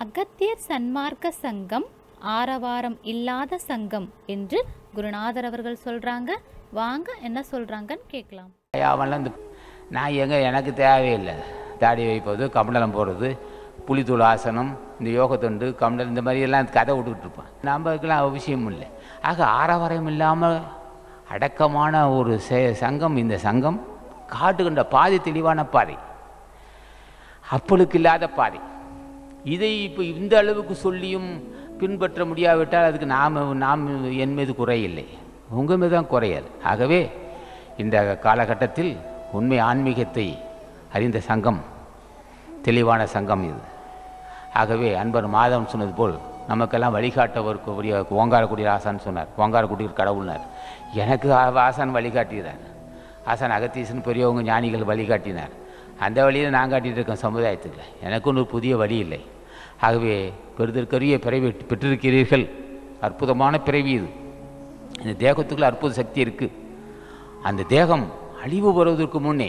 அகத்தியர் சன்மார்க்க சங்கம் ஆரவாரம் இல்லாத சங்கம் என்று குருநாதர் அவர்கள் சொல்றாங்க வாங்க என்ன சொல்றாங்கன்னு கேட்கலாம் அவன்லாம் இந்த நான் எங்கே எனக்கு தேவையில்லை தாடி வைப்பது கமண்டலம் போடுறது புலித்தூள் ஆசனம் இந்த யோகத்தொண்டு கமண்டலம் இந்த மாதிரி எல்லாம் கதை விட்டுக்கிட்டு இருப்பான் நம்மளுக்கெல்லாம் அவசியம் இல்லை ஆக ஆரவாரம் இல்லாமல் அடக்கமான ஒரு செ- சங்கம் இந்த சங்கம் காட்டுகின்ற பாதை தெளிவான பாதை அப்பளுக்கு இல்லாத பாதை இதை இப்போ இந்த அளவுக்கு சொல்லியும் பின்பற்ற முடியாவிட்டால் அதுக்கு நாம் நாம் என் மீது குறையில்லை உங்கள் மீது தான் குறையாது ஆகவே இந்த காலகட்டத்தில் உண்மை ஆன்மீகத்தை அறிந்த சங்கம் தெளிவான சங்கம் இது ஆகவே அன்பர் மாதவன் சொன்னது போல் நமக்கெல்லாம் வழிகாட்டவருக்குரிய ஓங்காரக்குடி ஆசான் சொன்னார் ஓங்காரக்குடி கடவுள்னார் எனக்கு ஆ- ஆசான் வழிகாட்டினார் ஆசான் அகத்தீசன் பெரியவங்க ஞானிகள் வழிகாட்டினார் அந்த வழியில் நான் காட்டிட்டு இருக்கேன் சமுதாயத்துக்கு எனக்கு ஒன்று புதிய வழி இல்லை ஆகவே பெறுதற்கரிய பிறவி பெற்றிருக்கிறீர்கள் அற்புதமான பிறவி இது இந்த தேகத்துக்குள்ள அற்புத சக்தி இருக்குது அந்த தேகம் அழிவு வருவதற்கு முன்னே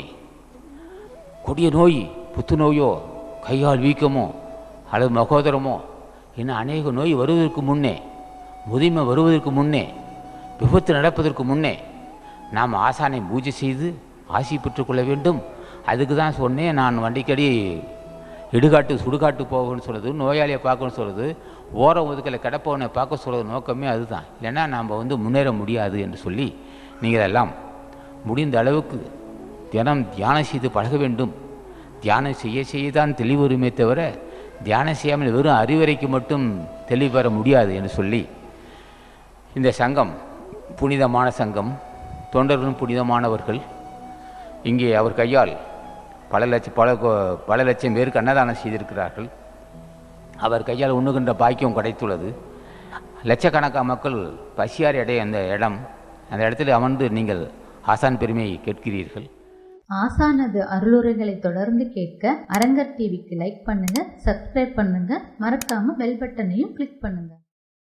கொடிய நோய் புத்துநோயோ கையால் வீக்கமோ அல்லது மகோதரமோ இன்னும் அநேக நோய் வருவதற்கு முன்னே முதுமை வருவதற்கு முன்னே விபத்து நடப்பதற்கு முன்னே நாம் ஆசானை பூஜை செய்து ஆசி பெற்றுக்கொள்ள வேண்டும் அதுக்கு தான் சொன்னேன் நான் வண்டிக்கடி இடுகாட்டு சுடுகாட்டு போகணும்னு சொல்கிறது நோயாளியை பார்க்கணும்னு சொல்கிறது ஓரம் ஒதுக்கலை கிடப்பவனை பார்க்க சொல்கிறது நோக்கமே அதுதான் இல்லைன்னா நாம் வந்து முன்னேற முடியாது என்று சொல்லி நீங்கள் எல்லாம் முடிந்த அளவுக்கு தினம் தியானம் செய்து பழக வேண்டும் தியானம் செய்ய செய்ய தான் தெளிவு வருமே தவிர தியானம் செய்யாமல் வெறும் அறிவுரைக்கு மட்டும் தெளிவு பெற முடியாது என்று சொல்லி இந்த சங்கம் புனிதமான சங்கம் தொண்டர்களும் புனிதமானவர்கள் இங்கே அவர் கையால் பல லட்சம் பல கோ- பல லட்சம் பேருக்கு அன்னதானம் செய்திருக்கிறார்கள் அவர் கையால் உண்ணுகின்ற பாக்கியம் கிடைத்துள்ளது லட்சக்கணக்கான மக்கள் பசியார் இடைய அந்த இடம் அந்த இடத்துல அமர்ந்து நீங்கள் ஆசான் பெருமையை கேட்கிறீர்கள் ஆசானது அருளுரைகளை தொடர்ந்து கேட்க அரங்கர் டிவிக்கு லைக் பண்ணுங்க சப்ஸ்கிரைப் பண்ணுங்க மறக்காம பெல் பட்டனையும் கிளிக் பண்ணுங்க